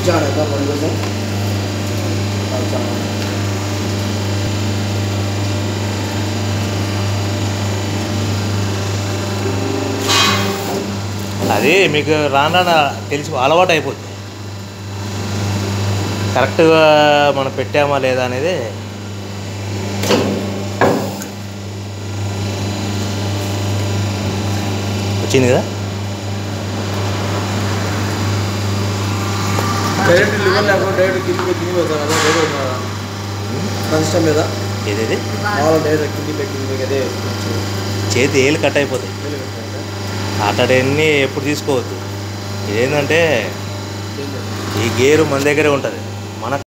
switch on అవుతా బండి కోసం अच्छा అది మీకు రాను రాను తెలిసి అలవాటు అయిపోతుంది కరెక్ట్గా మనం పెట్టామా లేదా అనేది వచ్చింది కదా డైరెక్ట్ లివర్ లేకుండా డైరెక్ట్ కిందికి కిందికి పోతాం కదా డైరెక్ట్ కన్స్టమ్ మీద ఏదేది మామూలు డైరెక్ట్ కిందికి కిందికి అదే చేతి ఏళ్ళు కట్ అయిపోతాయి అతడన్నీ ఎప్పుడు తీసుకోవద్దు ఇదేంటంటే ఈ గేరు మన దగ్గరే ఉంటుంది మన